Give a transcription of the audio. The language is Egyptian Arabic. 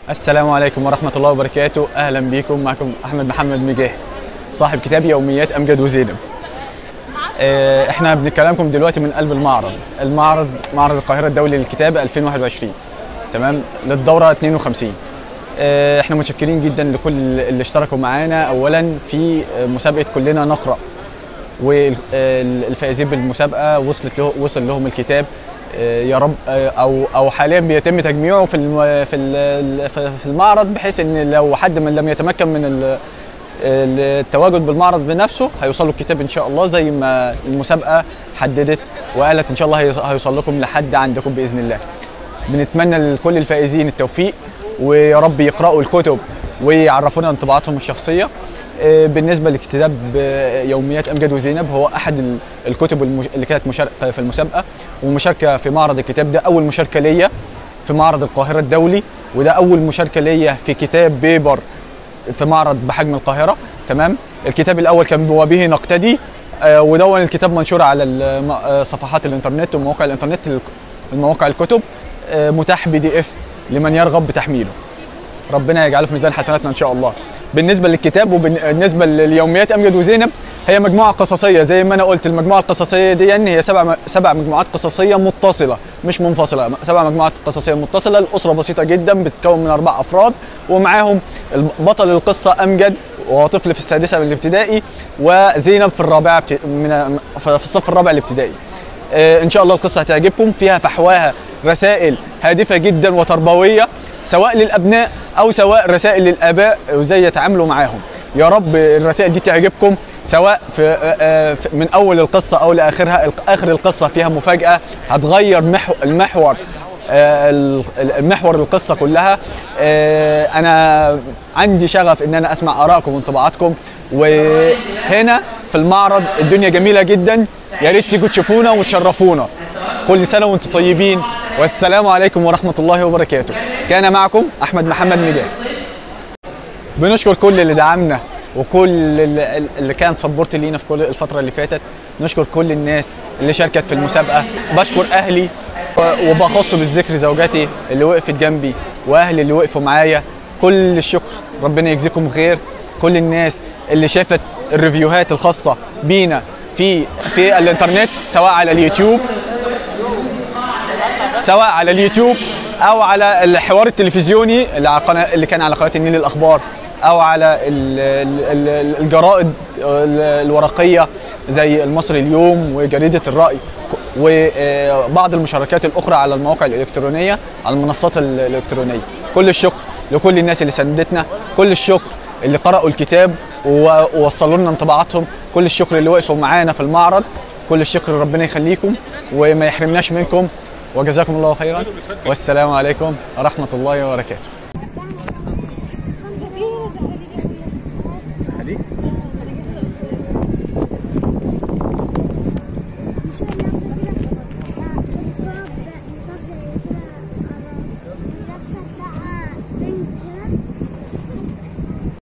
السلام عليكم ورحمة الله وبركاته أهلا بكم معكم أحمد محمد مجاهد صاحب كتاب يوميات أمجد وزينب آه، احنا بنتكلمكم دلوقتي من قلب المعرض المعرض معرض القاهرة الدولي للكتاب 2021 تمام للدورة 52 آه، احنا متشكرين جدا لكل اللي اشتركوا معانا اولا في آه، مسابقة كلنا نقرأ والفائزين بالمسابقة وصلت له وصل لهم الكتاب آه، يا رب آه، او او حاليا بيتم تجميعه في الم- في ال- في في المعرض بحيث ان لو حد من لم يتمكن من ال- التواجد بالمعرض بنفسه هيوصلوا الكتاب ان شاء الله زي ما المسابقه حددت وقالت ان شاء الله هيوص- هيوصل لكم لحد عندكم باذن الله بنتمنى لكل الفائزين التوفيق ويا رب يقرأوا الكتب ويعرفونا انطباعاتهم الشخصية آه، بالنسبة لكتاب آه، يوميات أمجد وزينب هو أحد ال- الكتب المش- اللي كانت مشاركة في المسابقة ومشاركة في معرض الكتاب ده أول مشاركة ليا في معرض القاهرة الدولي وده أول مشاركة ليا في كتاب بيبر في معرض بحجم القاهرة تمام الكتاب الأول كان وبه نقتدي آه، ودون الكتاب منشور على الم- آه، صفحات الإنترنت ومواقع الإنترنت المواقع الكتب آه، متاح بي دي اف لمن يرغب بتحميله ربنا يجعله في ميزان حسناتنا ان شاء الله بالنسبه للكتاب وبالنسبه لليوميات امجد وزينب هي مجموعه قصصيه زي ما انا قلت المجموعه القصصيه دي يعني هي سبع سبع مجموعات قصصيه متصله مش منفصله سبع مجموعات قصصيه متصله الاسره بسيطه جدا بتتكون من اربع افراد ومعاهم بطل القصه امجد وهو طفل في السادسه من الابتدائي وزينب في الرابعه بت... من في الصف الرابع الابتدائي آه، ان شاء الله القصه هتعجبكم فيها فحواها رسائل هادفه جدا وتربويه سواء للابناء او سواء رسائل للاباء وازاي يتعاملوا معاهم يا رب الرسائل دي تعجبكم سواء في آه، آه، في- من اول القصه او لاخرها الق- اخر القصه فيها مفاجاه هتغير محو المحور آه، ال- المحور القصه كلها آه، انا عندي شغف ان انا اسمع ارائكم وانطباعاتكم وهنا في المعرض الدنيا جميله جدا يا ريت تيجوا تشوفونا وتشرفونا كل سنه وانتم طيبين والسلام عليكم ورحمه الله وبركاته كان معكم احمد محمد مجاهد بنشكر كل اللي دعمنا وكل اللي اللي كان سبورت لينا في كل الفتره اللي فاتت نشكر كل الناس اللي شاركت في المسابقه بشكر اهلي و- وبخص بالذكر زوجتي اللي وقفت جنبي واهلي اللي وقفوا معايا كل الشكر ربنا يجزيكم خير كل الناس اللي شافت الريفيوهات الخاصه بينا في في الانترنت سواء على اليوتيوب سواء على اليوتيوب او على الحوار التلفزيوني اللي على قناه اللي كان على قناه النيل الاخبار او على ال- ال- ال- الجرائد ال- الورقيه زي المصري اليوم وجريده الراي ك- وبعض المشاركات الاخرى على المواقع الالكترونيه على المنصات ال- الالكترونيه كل الشكر لكل الناس اللي ساندتنا كل الشكر اللي قرأوا الكتاب و- ووصلوا لنا انطباعاتهم كل الشكر اللي وقفوا معانا في المعرض كل الشكر ربنا يخليكم وما يحرمناش منكم وجزاكم الله خيرا والسلام عليكم ورحمة الله وبركاته خليك